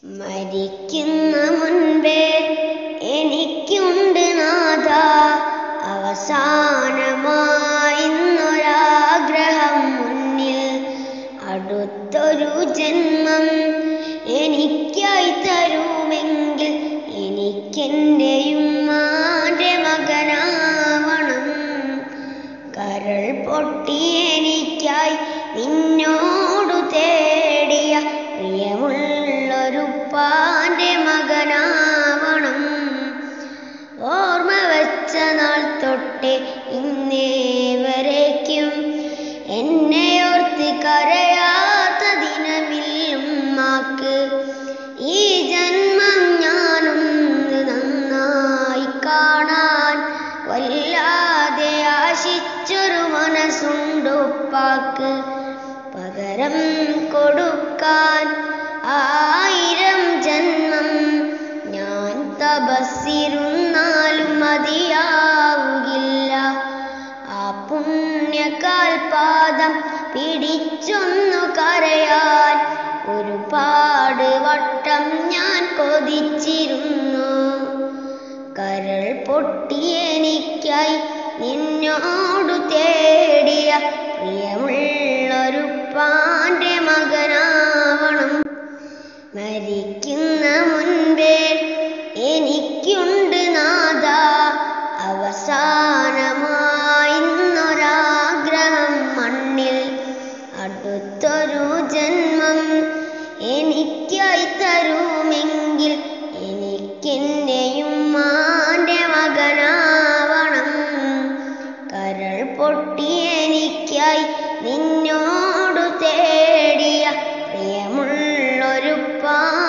മരിക്കുന്ന മുൻപേ എനിക്കുണ്ട് നാഥ അവസാനമായിന്നൊരാഗ്രഹം മുന്നിൽ അടുത്തൊരു ജന്മം എനിക്കായി തരുമെങ്കിൽ എനിക്കെൻ്റെ ഉമ്മാൻ്റെ മകനാവണം കരൾ പൊട്ടി എനിക്കായി നിന്നോടു തേടിയ പ്രിയമുള്ളൊരു പാൻ്റെ മകനാവണം ഓർമ്മ വെച്ച നാൾ തൊട്ടേ ഇന്നേ വരേക്കും എന്നെ ഓർത്ത് കരയാത്ത ദിനമില്ലുമ്മാക്ക് ഈ ജന്മം ഞാനൊന്ന് നന്നായി കാണാൻ വല്ലാതെ ആശിച്ചൊരു മനസ്സുണ്ടുപ്പാക്ക് പകരം കൊടുക്കാൻ ആയിരം ജന്മം ഞാൻ തപസ്സിരുന്നാലും മതിയാവുകില്ല ആ പുണ്യകാൽപാദം പിടിച്ചൊന്നു കരയാൻ ഒരുപാട് വട്ടം ഞാൻ കൊതിച്ചിരുന്നു കരൾ പൊട്ടി എനിക്കായി നിന്നോടു തേടിയ പ്രിയമുള്ളൊരു പാൻ്റെ മകനാവണം മരിക്കുന്ന മുൻപേ എനിക്കുണ്ട് നാഥ അവസാനമായിന്നൊരാഗ്രഹം മണ്ണിൽ അടുത്തൊരു ജന്മം എനിക്കായി തരുമെങ്കിൽ എനിക്കെൻ്റെയും മാൻ്റെ മകനാവണം കരൾ പൊട്ടി എനിക്കായി നിന്നോടു തേടിയ പ്രിയമുള്ളൊരു പാ